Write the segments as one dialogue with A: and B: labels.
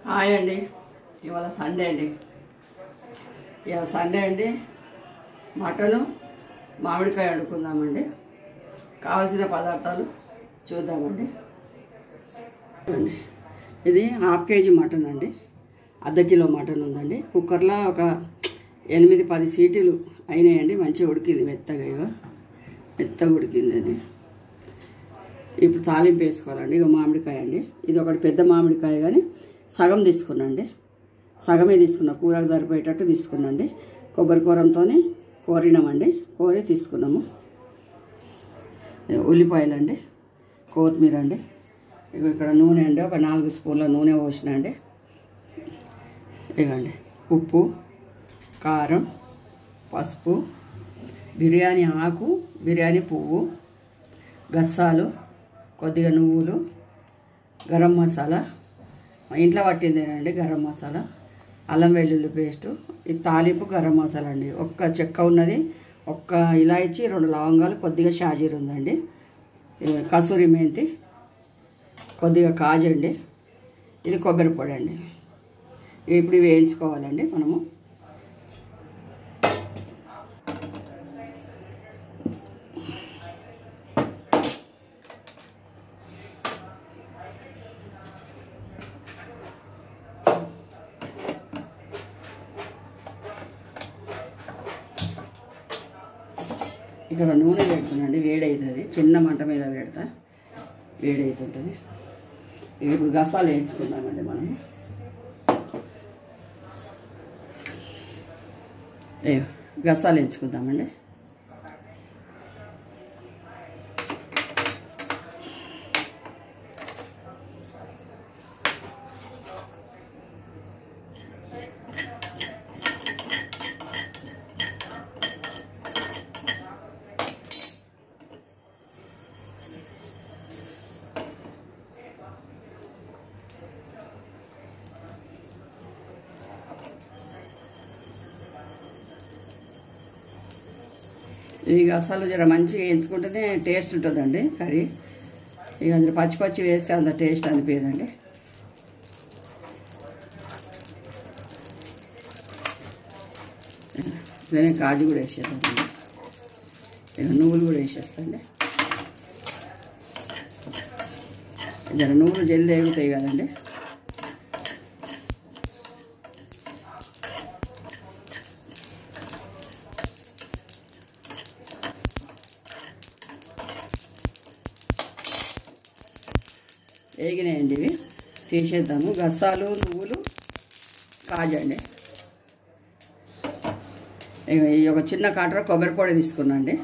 A: Hi అండి ఇవాళ Sunday అండి ఇవాళ సండే అండి మటను మామిడికాయ వండుకుందామండి కావాల్సిన పదార్థాలు చూద్దామండి చూడండి. ఇది హాఫ్ కేజీ మటన్ అండి అర్ధ కిలో మటన్ ఉందండి కుక్కర్లో ఒక ఎనిమిది పది సీటీలు అయినాయండి మంచిగా ఉడికింది మెత్తగా ఇగో మెత్తగా ఉడికిందండి ఇప్పుడు తాలింపు వేసుకోవాలండి ఇక మామిడికాయ అండి ఇది ఒకటి పెద్ద మామిడికాయ కానీ సగం తీసుకున్నాండి సగమే తీసుకున్నా కూరకు సరిపోయేటట్టు తీసుకున్నాండి కొబ్బరి కూరంతో కోరినామండి కోరి తీసుకున్నాము ఉల్లిపాయలు అండి కొత్తిమీర అండి ఇగో ఇక్కడ నూనె అండి ఒక నాలుగు స్పూన్ల నూనె పోసిన అండి ఇవ్వండి ఉప్పు కారం పసుపు బిర్యానీ ఆకు బిర్యానీ పువ్వు గస్సాలు కొద్దిగా నువ్వులు గరం మసాలా మా ఇంట్లో పట్టిందేనండి గరం మసాలా అల్లం వెల్లుల్లి పేస్టు ఇది తాలింపు గరం మసాలా అండి ఒక్క చెక్క ఉన్నది ఒక్క ఇలాచి రెండు లవంగాలు కొద్దిగా షాజీర్ ఉందండి ఇది కసూరి మెంతి కొద్దిగా కాజండి ఇది కొబ్బరి పొడి అండి ఇప్పుడు ఇవి వేయించుకోవాలండి మనము ఇక్కడ నూనె పెడుతున్నాండి వేడవుతుంది చిన్న మంట మీద పెడతా వేడవుతుంటుంది ఇప్పుడు గసాలు వేయించుకుందామండి మనం ఏ గసాలు వేయించుకుందామండి ఇక అసలు జర మంచిగా వేయించుకుంటేనే టేస్ట్ ఉంటుందండి కర్రీ ఇక అందులో పచ్చి పచ్చి వేస్తే అంత టేస్ట్ అనిపించదండి ఇట్లనే కాజు కూడా వేసేద్దామండి ఇక నువ్వులు కూడా వేసేస్తాండి జర నువ్వులు జల్ది వేగుతాయి కదండి వేగినాయండి ఇవి తీసేద్దాము గసాలు నువ్వులు కాజండి ఇక ఈ ఒక చిన్న కాటర కొబ్బరి పొడి తీసుకున్నా అండి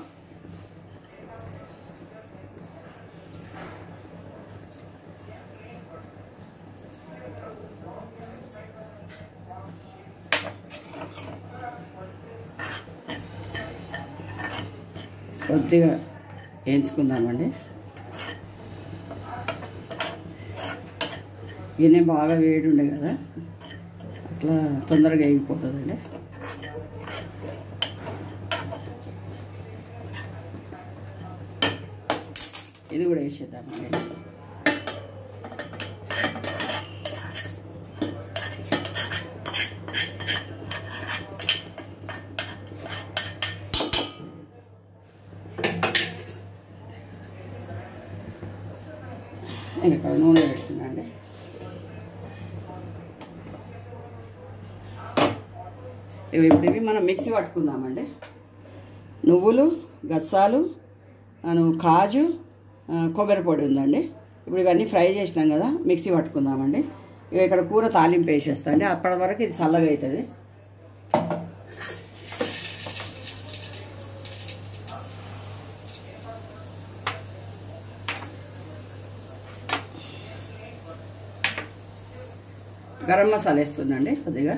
A: కొద్దిగా వేయించుకుందామండి గిన్నె బాగా వేడి ఉండే కదా అట్లా తొందరగా వేగిపోతుందండి ఇది కూడా వేసేద్దామండి ఇక్కడ నూనె పెడుతుందండి ఇవి ఇప్పుడు ఇవి మనం మిక్సీ పట్టుకుందామండి నువ్వులు గస్సాలు అను కాజు ఆ, కొబ్బరి పొడి ఉందండి ఇప్పుడు ఇవన్నీ ఫ్రై చేసినాం కదా మిక్సీ పట్టుకుందామండి ఇక ఇక్కడ కూర తాలింపు వేసేస్తా అండి అప్పటి వరకు ఇది చల్లగా అవుతుంది గరం మసాలా వేస్తుందండి కొద్దిగా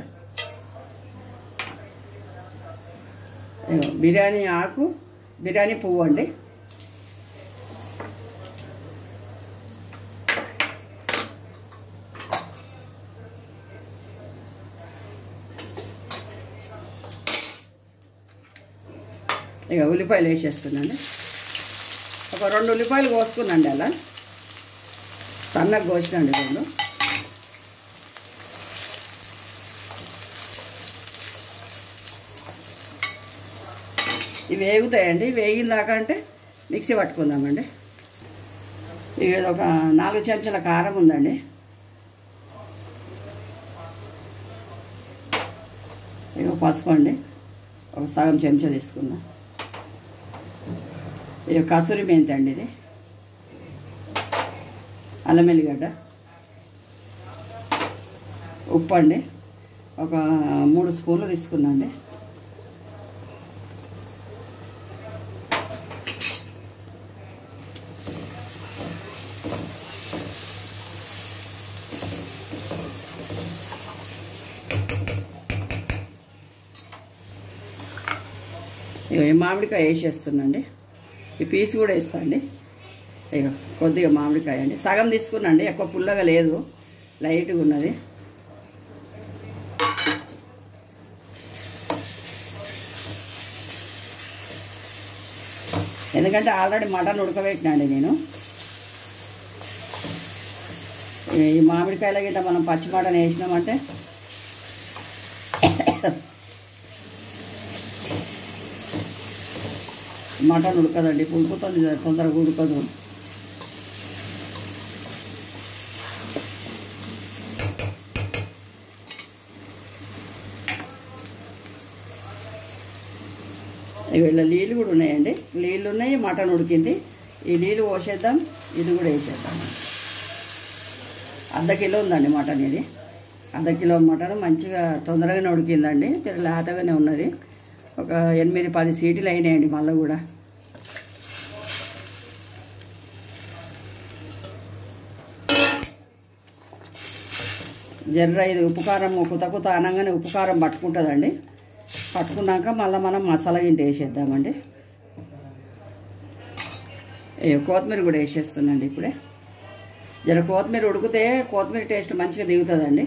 A: ఇదిగో బిర్యానీ ఆకు బిర్యానీ పువ్వు అండి ఇక ఉల్లిపాయలు వేసేస్తున్నాండి ఒక రెండు ఉల్లిపాయలు కోసుకున్నాండి అలా సన్నగా కోసినండి రెండు ఇవి వేగుతాయండి వేగిన దాకా అంటే మిక్సీ పట్టుకుందామండి ఇక ఒక నాలుగు చెంచాల కారం ఉందండి ఇక పసుపు అండి ఒక సగం చెంచా తీసుకుందాం ఇక కసూరి మెంతి అండి ఇది అల్లం వెల్లిగడ్డ ఉప్పు అండి ఒక మూడు స్పూన్లు తీసుకున్నాండి ఇక ఈ మామిడికాయ వేసేస్తున్నాండి ఈ పీస్ కూడా వేస్తా అండి ఇక కొద్దిగా మామిడికాయ అండి సగం తీసుకున్నాండి ఎక్కువ పుల్లగా లేదు లైట్గా ఉన్నది ఎందుకంటే ఆల్రెడీ మటన్ ఉడకబెట్టినండి నేను ఈ మామిడికాయల గిట్ట మనం పచ్చి మటన్ వేసినామంటే మటన్ ఉడకదండి పులుపుతుంది తొందరగా ఉడకదు ఇవి ఇలా నీళ్ళు కూడా ఉన్నాయండి నీళ్ళు ఉన్నాయి మటన్ ఉడికింది ఈ నీళ్ళు పోసేద్దాం ఇది కూడా వేసేద్దాం అర్ధ కిలో ఉందండి మటన్ ఇది అర్ధ కిలో మటన్ మంచిగా తొందరగానే ఉడికిందండి జర లేతగానే ఉన్నది ఒక ఎనిమిది పది సీట్లు అయినాయండి మళ్ళీ కూడా జర్ర ఇది ఉప్పు కారం కుత కుత అనగానే ఉప్పు కారం పట్టుకుంటుందండి పట్టుకున్నాక మళ్ళీ మనం మసాలా గింట వేసేద్దామండి ఏ కొత్తిమీర కూడా వేసేస్తున్నాండి ఇప్పుడే జర కొత్తిమీర ఉడికితే కొత్తిమీర టేస్ట్ మంచిగా దిగుతుందండి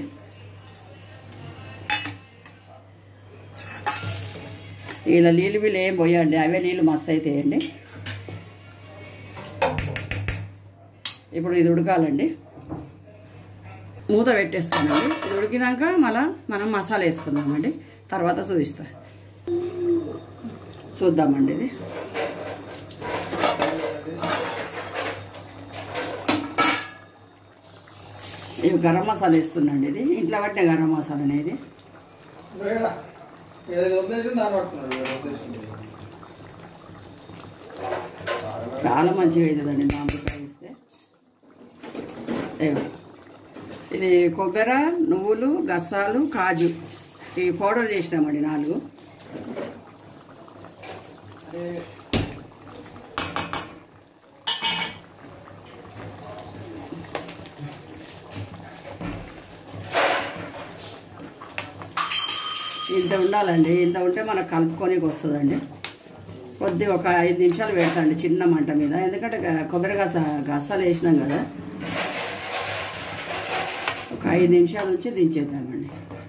A: ఇలా నీళ్ళు వీళ్ళు ఏం పోయండి అవే నీళ్ళు మస్తు అవుతాయండి ఇప్పుడు ఇది ఉడకాలండి మూత పెట్టేస్తానండి ఇది ఉడికినాక మళ్ళా మనం మసాలా వేసుకుందామండి తర్వాత చూపిస్తా చూద్దామండి ఇది ఇది గరం మసాలా వేస్తున్నాండి ఇది ఇంట్లో పట్టిన గరం మసాలా అనేది
B: వేళ ఏదో ఉద్దేశం దాన్ని పడుతున్నాడు ఏదో ఉద్దేశం
A: చాలా మంచిగా అవుతుందండి మామిడికాయ వేస్తే ఏవో. ఇది కొబ్బరి నువ్వులు గసాలు కాజు ఈ పౌడర్ చేసినామండి నాలుగు ఇంత ఉండాలండి ఇంత ఉంటే మనకు కలుపుకోనికి వస్తుందండి కొద్దిగా ఒక ఐదు నిమిషాలు పెడతాండి చిన్న మంట మీద ఎందుకంటే గ- కొబ్బరి గస గసాలు వేసినాం కదా ఒక ఐదు నిమిషాల నుంచి దించేద్దామండి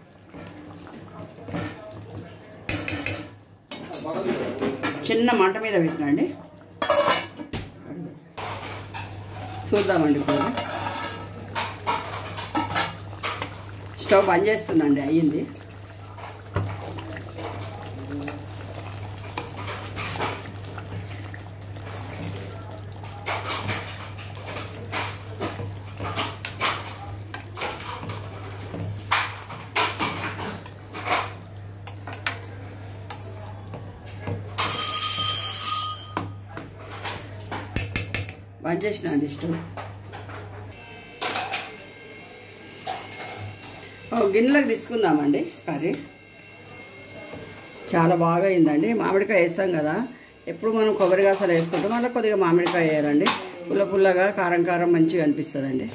A: చిన్న మంట మీద పెట్టినండి చూద్దామండి ఇప్పుడు స్టవ్ బంద్ చేస్తుందండి అయ్యింది బంద్ చేసిన అండి స్టవ్ ఓ గిన్నెలకు తీసుకుందామండి కర్రీ చాలా బాగా అయిందండి మామిడికాయ వేస్తాం కదా ఎప్పుడు మనం కొబ్బరి గాసాలు వేసుకుంటాం మళ్ళీ కొద్దిగా మామిడికాయ వేయాలండి పుల్ల పుల్లగా కారం కారం మంచిగా అనిపిస్తుందండి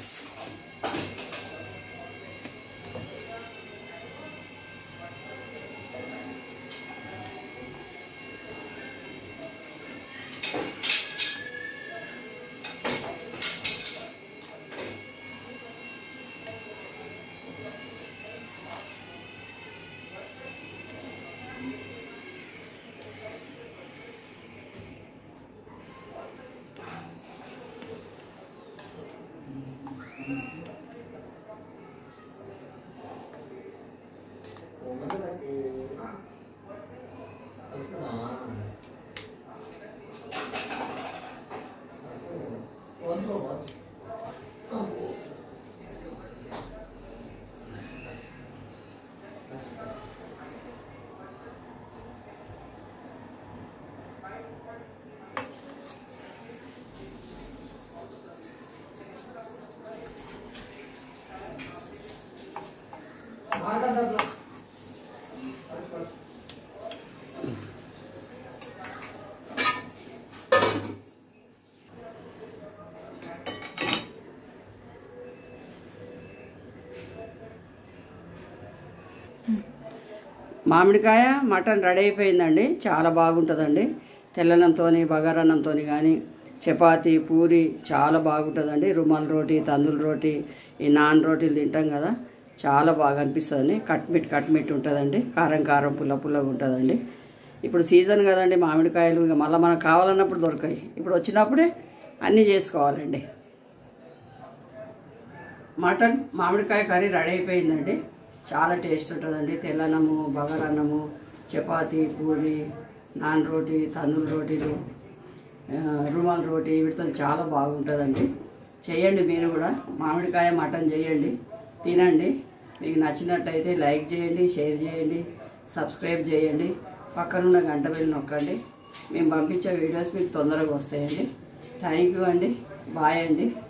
A: మామిడికాయ మటన్ రెడీ అయిపోయిందండి చాలా బాగుంటుందండి తెల్లనంతో బగారన్నంతో కానీ చపాతీ పూరి చాలా బాగుంటుందండి రుమాల్ రోటీ తందూల్ రోటీ ఈ నాన్ రోటీలు తింటాం కదా చాలా బాగా అనిపిస్తుందండి కట్మిట్ కట్మిట్ ఉంటుందండి కారం కారం పుల్ల పుల్లగా ఉంటుందండి ఇప్పుడు సీజన్ కదండి మామిడికాయలు ఇక మళ్ళీ మనకు కావాలన్నప్పుడు దొరకాయి ఇప్పుడు వచ్చినప్పుడే అన్నీ చేసుకోవాలండి మటన్ మామిడికాయ కర్రీ రెడీ అయిపోయిందండి చాలా టేస్ట్ ఉంటుందండి తెల్లన్నము బగారన్నము చపాతీ పూరి నాన్ రోటీ తందూరు రోటీలు ఆ, రుమాల్ రోటీ వీటితో చాలా బాగుంటుందండి చేయండి మీరు కూడా మామిడికాయ మటన్ చేయండి తినండి మీకు నచ్చినట్టయితే లైక్ చేయండి షేర్ చేయండి సబ్స్క్రైబ్ చేయండి పక్కనున్న గంట వెళ్ళి నొక్కండి మేము పంపించే వీడియోస్ మీకు తొందరగా వస్తాయండి థ్యాంక్ యూ అండి బాయ్ అండి